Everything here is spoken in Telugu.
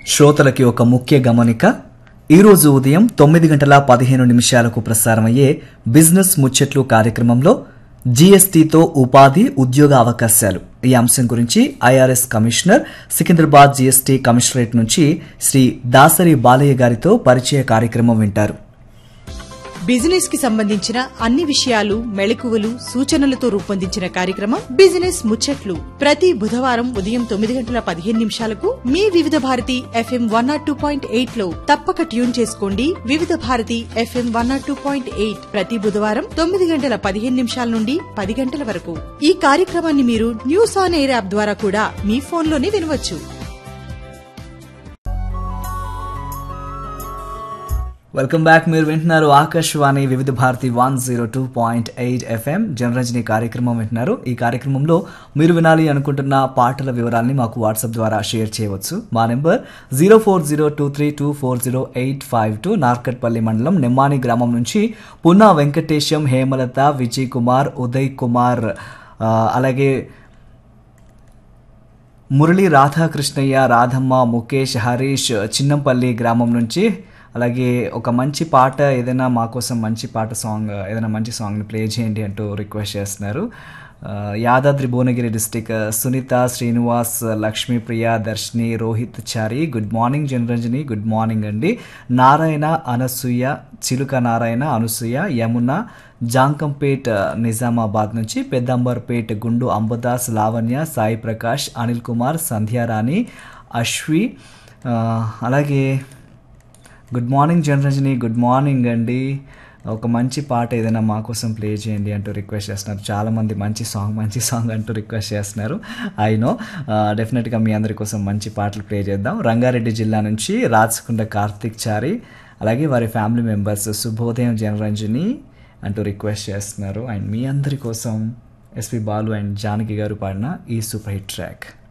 శ్రోతలకి ఒక ముఖ్య గమనిక ఈరోజు ఉదయం తొమ్మిది గంటల పదిహేను నిమిషాలకు ప్రసారమయ్యే బిజినెస్ ముచ్చట్లు కార్యక్రమంలో జీఎస్టీతో ఉపాధి ఉద్యోగ అవకాశాలు ఈ అంశం గురించి IRS commissioner Secunderabad GST commissionerate నుంచి శ్రీ దాసరి బాలయ్య గారితో పరిచయ కార్యక్రమం వింటారు బిజినెస్ కి సంబంధించిన అన్ని విషయాలు మెళకువలు సూచనలతో రూపొందించిన కార్యక్రమం బిజినెస్ ముచ్చట్లు ప్రతి బుధవారం ఉదయం తొమ్మిది గంటల పదిహేను నిమిషాలకు మీ Vividh Bharati FM one nought two point eight లో తప్పక ట్యూన్ చేసుకోండి Vividh Bharati FM one nought two point eight ప్రతి బుధవారం తొమ్మిది గంటల పదిహేను నిమిషాల నుండి పది గంటల వరకు ఈ కార్యక్రమాన్ని మీరు న్యూస్ ఆన్ ఎయిర్ యాప్ ద్వారా కూడా మీ ఫోన్లోనే వినవచ్చు వెల్కమ్ బ్యాక్ మీరు వింటున్నారు Akashvani Vividh Bharati one zero two point eight FM Janaranjani కార్యక్రమం వింటున్నారు ఈ కార్యక్రమంలో మీరు వినాలి అనుకుంటున్న పాటల వివరాల్ని మాకు వాట్సాప్ ద్వారా షేర్ చేయవచ్చు మా number zero four zero two three two four zero eight five two Narketpally మండలం నిమ్మాని గ్రామం నుంచి పున్నా వెంకటేశం హేమలత విజయ్ కుమార్ ఉదయ్ కుమార్ ఆ, అలాగే మురళి రాధాకృష్ణయ్య రాధమ్మ ముఖేష్ హరీష్ చిన్నంపల్లి గ్రామం నుంచి అలాగే ఒక మంచి పాట ఏదైనా మా కోసం మంచి పాట సాంగ్ ఏదైనా మంచి సాంగ్ని ప్లే చేయండి అంటూ రిక్వెస్ట్ చేస్తున్నారు ఆ, Yadadri Bhuvanagiri district Sunitha Srinivas Lakshmipriya Darshini Rohit Chari good morning Janaranjani good morning అండి నారాయణ అనసూయ చిలుక నారాయణ అనసూయ యమున జాంకంపేట్ నిజామాబాద్ నుంచి పెద్దంబర్పేట్ గుండు అంబదాస్ లావణ్య సాయి ప్రకాష్ అనిల్ కుమార్ సంధ్యారాణి అశ్వి ఆ, అలాగే good morning Janaranjani good morning అండి ఒక మంచి పాట ఏదైనా మా కోసం ప్లే చేయండి అంటూ రిక్వెస్ట్ చేస్తున్నారు చాలామంది మంచి సాంగ్ మంచి సాంగ్ అంటూ రిక్వెస్ట్ చేస్తున్నారు ఐ నో డెఫినెట్గా మీ అందరి కోసం మంచి పాటలు ప్లే చేద్దాం రంగారెడ్డి జిల్లా నుంచి రాచకొండ కార్తిక్ చారి అలాగే వారి ఫ్యామిలీ మెంబర్స్ శుభోదయం జనరంజని అంటూ రిక్వెస్ట్ చేస్తున్నారు అండ్ మీ అందరి కోసం ఎస్పి బాలు అండ్ జానకి గారు పాడిన ఈ సూపర్ హిట్ ట్రాక్